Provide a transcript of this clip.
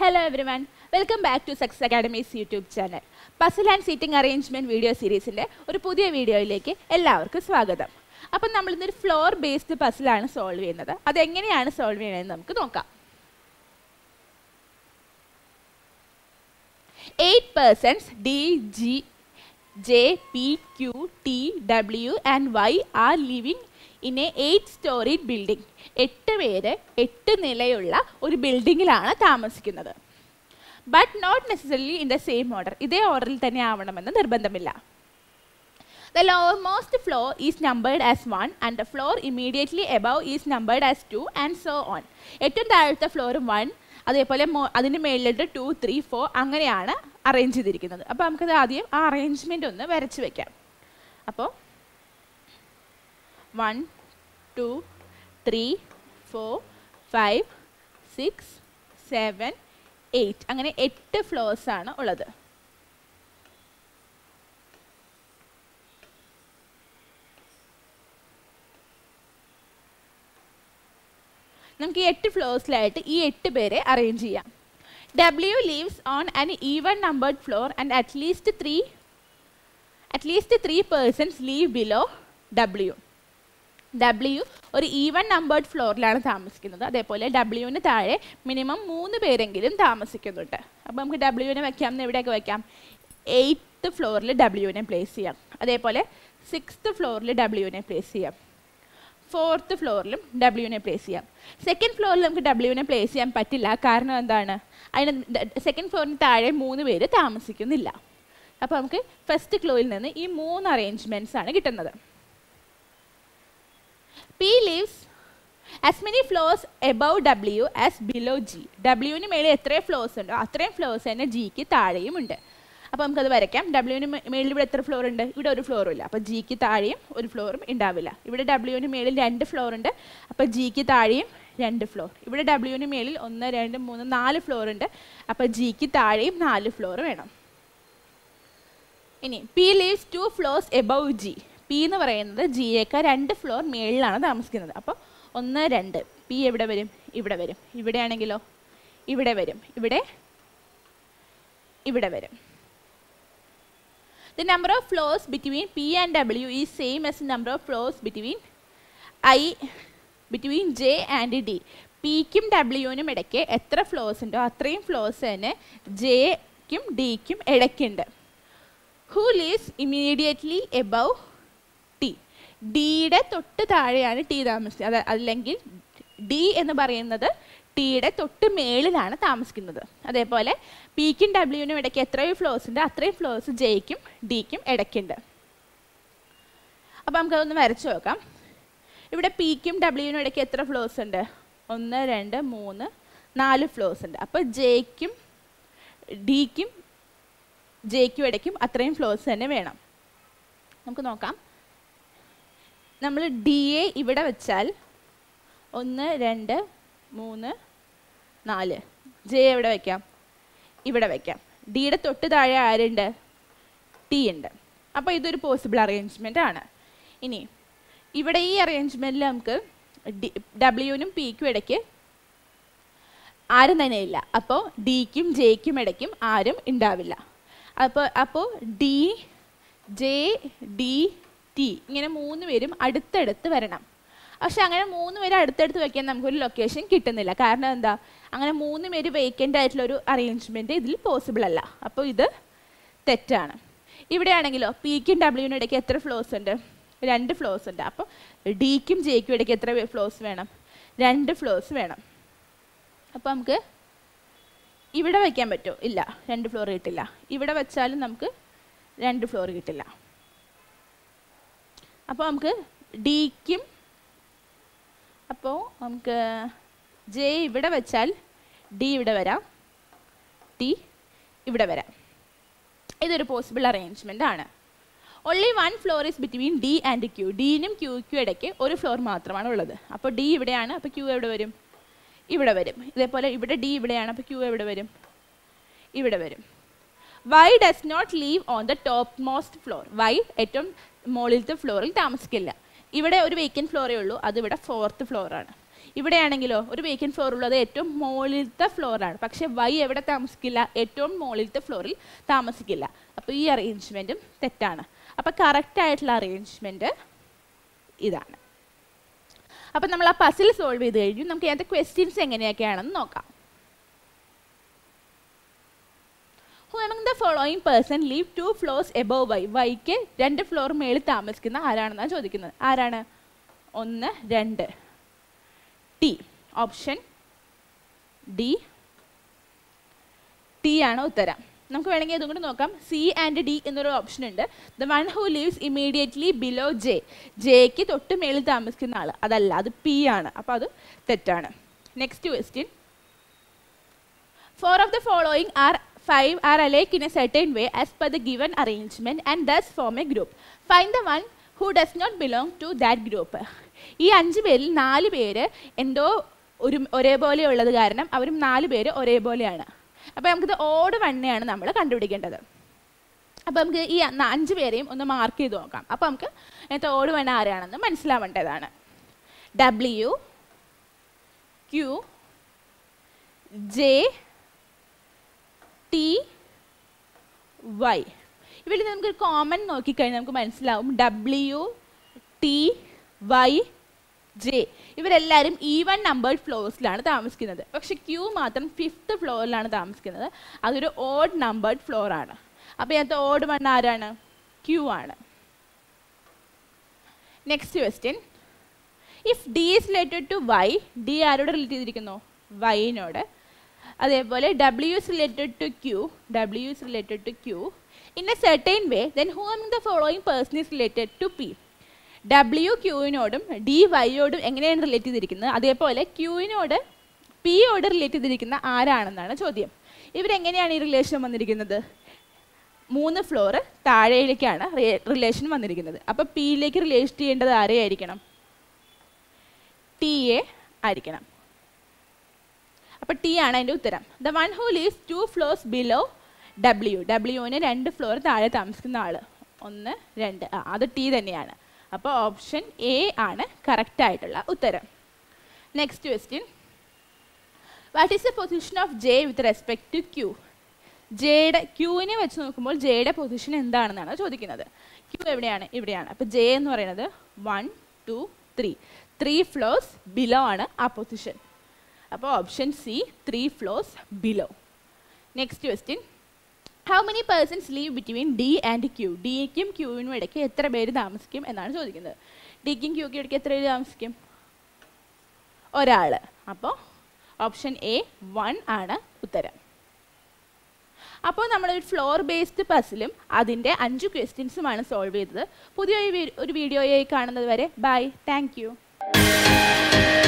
Hello everyone welcome back to success academy's YouTube channel puzzle and seating arrangement video സീരീസിൻ്റെ ഒരു പുതിയ വീഡിയോയിലേക്ക് എല്ലാവർക്കും സ്വാഗതം അപ്പം നമ്മൾ ഇന്നൊരു ഫ്ലോർ ബേസ്ഡ് പസിലാണ് സോൾവ് ചെയ്യുന്നത് അതെങ്ങനെയാണ് സോൾവ് ചെയ്യണമെന്ന് നമുക്ക് നോക്കാം eight persons D G J P Q T W and Y are living in a eight storey building എട്ട് പേര് എട്ട് നിലയുള്ള ഒരു ബിൽഡിങ്ങിലാണ് താമസിക്കുന്നത് but not necessarily in the same order ഇതേ ഓർഡറിൽ തന്നെ ആവണമെന്ന് നിർബന്ധമില്ല The lowermost floor is numbered as 1 and the floor immediately above is numbered as 2 and so on. ഏറ്റവും താഴത്തെ ഫ്ലോറും വൺ അതേപോലെ മോ- അതിന് മേളിലോട്ട് ടു ത്രീ ഫോർ അങ്ങനെയാണ് അറേഞ്ച് ചെയ്തിരിക്കുന്നത് അപ്പോൾ നമുക്കത് ആദ്യം ആ അറേഞ്ച്മെൻ്റ് ഒന്ന് വരച്ച് വെക്കാം അപ്പോൾ one two three four five six seven eight അങ്ങനെ എട്ട് ഫ്ലോർസ് ആണ് ഉള്ളത് നമുക്ക് ഈ എട്ട് ഫ്ലോർസിലായിട്ട് ഈ എട്ട് പേരെ അറേഞ്ച് ചെയ്യാം W lives on an even numbered floor and at least three at least three persons live below W W ഒരു ഈവൺ നമ്പേർഡ് ഫ്ലോറിലാണ് താമസിക്കുന്നത് അതേപോലെ ഡബ്ല്യുവിന് താഴെ മിനിമം മൂന്ന് പേരെങ്കിലും താമസിക്കുന്നുണ്ട് അപ്പോൾ നമുക്ക് ഡബ്ല്യുവിനെ വെക്കാം എന്ന് എവിടെയൊക്കെ വെക്കാം എയ്ത്ത് ഫ്ലോറിൽ ഡബ്ല്യുവിനെ പ്ലേസ് ചെയ്യാം അതേപോലെ സിക്സ്ത് ഫ്ലോറിൽ ഡബ്ല്യുവിനെ പ്ലേസ് ചെയ്യാം ഫോർത്ത് ഫ്ലോറിലും ഡബ്ല്യുവിനെ പ്ലേസ് ചെയ്യാം സെക്കൻഡ് ഫ്ലോറിൽ നമുക്ക് ഡബ്ല്യുവിനെ പ്ലേസ് ചെയ്യാൻ പറ്റില്ല കാരണം എന്താണ് അതിന് സെക്കൻഡ് ഫ്ലോറിന് താഴെ മൂന്ന് പേര് താമസിക്കുന്നില്ല അപ്പോൾ നമുക്ക് ഫസ്റ്റ് ഫ്ലോറിൽ നിന്ന് ഈ മൂന്ന് അറേഞ്ച്മെൻറ്റ്സ് ആണ് കിട്ടുന്നത് P lives as many floors above W as below G ഡബ്ല്യുവിന് മേളിൽ എത്രയും ഫ്ലോസ് ഉണ്ടോ അത്രയും ഫ്ലോസ് തന്നെ ജിക്ക് താഴെയും ഉണ്ട് അപ്പോൾ നമുക്കത് വരയ്ക്കാം ഡബ്ല്യുവിന് മേളിൽ ഇവിടെ എത്ര ഫ്ലോർ ഉണ്ട് ഇവിടെ ഒരു ഫ്ലോറും ഇല്ല അപ്പോൾ ജിക്ക് താഴെയും ഒരു ഫ്ലോറും ഉണ്ടാവില്ല ഇവിടെ ഡബ്ല്യുവിന് മേളിൽ രണ്ട് ഫ്ലോർ ഉണ്ട് അപ്പോൾ ജിക്ക് താഴെയും രണ്ട് ഫ്ലോർ ഇവിടെ ഡബ്ല്യുവിന് മേളിൽ ഒന്ന് രണ്ട് മൂന്ന് നാല് ഫ്ലോർ ഉണ്ട് അപ്പോൾ ജിക്ക് താഴെയും നാല് ഫ്ലോർ വേണം ഇനി P lives two floors above G P എന്ന് പറയുന്നത് ജിയേക്കാൾ രണ്ട് ഫ്ലോർ മേളിലാണ് താമസിക്കുന്നത് അപ്പോൾ ഒന്ന് രണ്ട് പി എവിടെ വരും ഇവിടെ വരും ഇവിടെയാണെങ്കിലോ ഇവിടെ വരും ഇവിടെ ഇവിടെ വരും The number of floors between P and W is same as the number of floors between I between J and D. പിക്കും ഡബ്ല്യുവിനും ഇടയ്ക്ക് എത്ര ഫ്ലോസ് ഉണ്ടോ അത്രയും ഫ്ലോസ് തന്നെ ജെക്കും ഡിക്കും ഇടയ്ക്കുണ്ട് who lives immediately above T ഡിയുടെ തൊട്ട് താഴെയാണ് ടി താമസിക്കുന്നത് അത് അല്ലെങ്കിൽ ഡി എന്ന് പറയുന്നത് ടിയുടെ തൊട്ട് മേളിലാണ് താമസിക്കുന്നത് അതേപോലെ പിക്കും ഡബ്ല്യുവിനും ഇടയ്ക്ക് എത്രയും ഫ്ലോസ് ഉണ്ട് അത്രയും ഫ്ലോസ് ജെയ്ക്കും ഡിക്കും ഇടയ്ക്കുണ്ട് അപ്പോൾ നമുക്കതൊന്ന് വരച്ചു നോക്കാം ഇവിടെ പിക്കും ഡബ്ല്യുവിനും ഇടയ്ക്ക് എത്ര ഫ്ലോസ് ഉണ്ട് ഒന്ന് രണ്ട് മൂന്ന് നാല് ഫ്ലോസ് ഉണ്ട് അപ്പോൾ ജെയ്ക്കും ഡിക്കും ജെയ്ക്കും ഇടയ്ക്കും അത്രയും ഫ്ലോസ് തന്നെ വേണം നമുക്ക് നോക്കാം നമ്മൾ ഡി എ ഇവിടെ വെച്ചാൽ ഒന്ന് രണ്ട് മൂന്ന് നാല് ജെ എവിടെ വയ്ക്കാം ഇവിടെ വയ്ക്കാം ഡിയുടെ തൊട്ട് താഴെ ആരുണ്ട് ടി ഉണ്ട് അപ്പോൾ ഇതൊരു പോസിബിൾ അറേഞ്ച്മെൻ്റ് ആണ് ഇനി ഇവിടെ ഈ അറേഞ്ച്മെൻറ്റിൽ നമുക്ക് ഡി ഡബ്ല്യുവിനും പിക്കും ഇടയ്ക്ക് ആരും തന്നെ ഇല്ല അപ്പോൾ ഡിക്കും ജെയ്ക്കും ഇടയ്ക്കും ആരും ഉണ്ടാവില്ല അപ്പോൾ അപ്പോൾ ഡി ജെ ഡി ടി ഇങ്ങനെ മൂന്ന് പേരും അടുത്തടുത്ത് വരണം പക്ഷെ അങ്ങനെ മൂന്ന് പേര് അടുത്തടുത്ത് വെക്കാൻ നമുക്കൊരു ലൊക്കേഷൻ കിട്ടുന്നില്ല കാരണം എന്താ അങ്ങനെ മൂന്ന് പേര് വേക്കൻ്റ് ആയിട്ടുള്ള ഒരു അറേഞ്ച്മെൻറ്റ് ഇതിൽ പോസിബിൾ അല്ല അപ്പോൾ ഇത് തെറ്റാണ് ഇവിടെയാണെങ്കിലോ പിക്കും ഡബ്ല്യുവിനും ഇടയ്ക്ക് എത്ര ഫ്ലോസ് ഉണ്ട് രണ്ട് ഫ്ലോസ് ഉണ്ട് അപ്പോൾ ഡിക്കും ജെയ്ക്കും ഇടയ്ക്ക് എത്ര ഫ്ലോസ് വേണം രണ്ട് ഫ്ലോസ് വേണം അപ്പോൾ നമുക്ക് ഇവിടെ വയ്ക്കാൻ പറ്റുമോ ഇല്ല രണ്ട് ഫ്ലോർ കിട്ടില്ല ഇവിടെ വെച്ചാലും നമുക്ക് രണ്ട് ഫ്ലോർ കിട്ടില്ല അപ്പോൾ നമുക്ക് ഡിക്കും അപ്പോൾ നമുക്ക് ജെ ഇവിടെ വെച്ചാൽ ഡി ഇവിടെ വരാം ടി ഇവിടെ വരാം ഇതൊരു പോസിബിൾ അറേഞ്ച്മെൻ്റ് ആണ് only one floor is between D and Q ഡിനും ക്യൂക്കും ഇടയ്ക്ക് ഒരു ഫ്ലോർ മാത്രമാണ് ഉള്ളത് അപ്പോൾ ഡി ഇവിടെയാണ് അപ്പോൾ ക്യൂ എവിടെ വരും ഇവിടെ വരും ഇതേപോലെ ഇവിടെ ഡി ഇവിടെയാണ് അപ്പോൾ ക്യൂ എവിടെ വരും ഇവിടെ വരും Y does not live on the topmost floor Y ഏറ്റവും മുകളിലത്തെ ഫ്ലോറിൽ താമസിക്കില്ല ഇവിടെ ഒരു വേക്കൻറ്റ് ഫ്ലോറേ ഉള്ളൂ അത് ഇവിടെ ഫോർത്ത് ഫ്ലോറാണ് ഇവിടെയാണെങ്കിലോ ഒരു വേക്കൻറ്റ് ഫ്ലോർ ഉള്ളത് ഏറ്റവും മുകളിലത്തെ ഫ്ലോറാണ് പക്ഷേ വൈ എവിടെ താമസിക്കില്ല ഏറ്റവും മുകളിലത്തെ ഫ്ലോറിൽ താമസിക്കില്ല അപ്പോൾ ഈ അറേഞ്ച്മെൻറ്റും തെറ്റാണ് അപ്പോൾ കറക്റ്റ് ആയിട്ടുള്ള അറേഞ്ച്മെൻറ്റ് ഇതാണ് അപ്പം നമ്മൾ ആ പസിൽ സോൾവ് ചെയ്ത് കഴിഞ്ഞു നമുക്ക് അതിനകത്ത് ക്വസ്റ്റ്യൻസ് എങ്ങനെയൊക്കെയാണെന്ന് നോക്കാം who among the following person live two floors above Y വൈക്ക് രണ്ട് ഫ്ലോർ മേളിൽ താമസിക്കുന്ന ആരാണെന്നാണ് ചോദിക്കുന്നത് ആരാണ് ഒന്ന് രണ്ട് ടി ഓപ്ഷൻ ഡി ടി ആണ് ഉത്തരം നമുക്ക് വേണമെങ്കിൽ അതും കൂടി നോക്കാം സി ആൻഡ് ഡി എന്നൊരു ഓപ്ഷൻ ഉണ്ട് the one who lives immediately below J ജെക്ക് തൊട്ട് മേളിൽ താമസിക്കുന്ന ആൾ അതല്ല അത് പി ആണ് അപ്പോൾ അത് തെറ്റാണ് next question four of the following are five are alike in a certain way as per the given arrangement and thus form a group find the one who does not belong to that group ഈ അഞ്ച് പേരിൽ നാല് പേര് എന്തോ ഒരു ഒരേപോലെ ഉള്ളത് കാരണം അവരും നാല് പേര് ഒരേപോലെയാണ് അപ്പോൾ നമുക്കിത് ഓട് വണ്ണയാണ് നമ്മൾ കണ്ടുപിടിക്കേണ്ടത് അപ്പോൾ നമുക്ക് ഈ ന- അഞ്ച് പേരെയും ഒന്ന് മാർക്ക് ചെയ്ത് നോക്കാം അപ്പോൾ നമുക്ക് ഇതിനകത്ത് ഓട് വണ്ണ ആരാണെന്ന് മനസ്സിലാവേണ്ടതാണ് W Q J T Y ഇവിടെ നമുക്ക് കോമൺ നോക്കിക്കഴിഞ്ഞാൽ നമുക്ക് മനസ്സിലാവും ഡബ്ല്യു ടി വൈ ജെ ഇവരെല്ലാവരും ഈവൻ നമ്പേർഡ് ഫ്ലോർസിലാണ് താമസിക്കുന്നത് പക്ഷെ ക്യൂ മാത്രം ഫിഫ്ത്ത് ഫ്ലോറിലാണ് താമസിക്കുന്നത് അതൊരു ഓഡ് നമ്പേർഡ് ഫ്ലോർ ആണ് അപ്പോൾ ഇതിനകത്ത് ഓഡ് വൺ ആരാണ് ക്യൂ ആണ് next question if D is related to Y D ആരോട് റിലേറ്റ് ചെയ്തിരിക്കുന്നു വൈനോട് അതേപോലെ W is related to Q W is related to Q in a certain way then whom the following person is related to P W ക്യൂവിനോടും D വൈയോടും എങ്ങനെയാണ് relate ചെയ്തിരിക്കുന്നത് അതേപോലെ ക്യൂവിനോട് പിയോട് relate ചെയ്തിരിക്കുന്ന ആരാണെന്നാണ് ചോദ്യം ഇവരെങ്ങനെയാണ് ഈ റിലേഷൻ വന്നിരിക്കുന്നത് മൂന്ന് ഫ്ലോർ താഴേയിലേക്കാണ് റിലേഷൻ വന്നിരിക്കുന്നത് അപ്പോൾ പിയിലേക്ക് റിലേറ്റ് ചെയ്യേണ്ടത് ആരെയായിരിക്കണം ടി എ ആയിരിക്കണം അപ്പോൾ ടി ആണ് അതിൻ്റെ ഉത്തരം the one who lives two floors below W ഡബ്ല്യുവിന് രണ്ട് ഫ്ലോർ താഴെ താമസിക്കുന്ന ആൾ ഒന്ന് രണ്ട് ആ അത് ടി തന്നെയാണ് അപ്പോൾ ഓപ്ഷൻ എ ആണ് കറക്റ്റ് ആയിട്ടുള്ള ഉത്തരം next question what is the position of J with respect to Q ജെയുടെ ക്യൂവിനെ വെച്ച് നോക്കുമ്പോൾ ജെയുടെ പൊസിഷൻ എന്താണെന്നാണ് ചോദിക്കുന്നത് ക്യൂ എവിടെയാണ് ഇവിടെയാണ് അപ്പോൾ ജെ എന്ന് പറയുന്നത് one two three three floors below ആണ് ആ പൊസിഷൻ അപ്പോൾ option C three floors below next question how many persons live between D and Q ഡിക്കും ക്യൂവിനും ഇടയ്ക്ക് എത്ര പേര് താമസിക്കും എന്നാണ് ചോദിക്കുന്നത് ഡിക്കും ക്യൂക്കും ഇടയ്ക്ക് എത്ര പേര് താമസിക്കും ഒരാൾ അപ്പോൾ ഓപ്ഷൻ എ വൺ ആണ് ഉത്തരം അപ്പോൾ നമ്മൾ ഒരു ഫ്ലോർ ബേസ്ഡ് പസിലും അതിൻ്റെ അഞ്ച് ക്വസ്റ്റ്യൻസുമാണ് സോൾവ് ചെയ്തത് പുതിയ ഒരു വീ- ഒരു വീഡിയോയായി കാണുന്നത് വരെ ബൈ താങ്ക് യു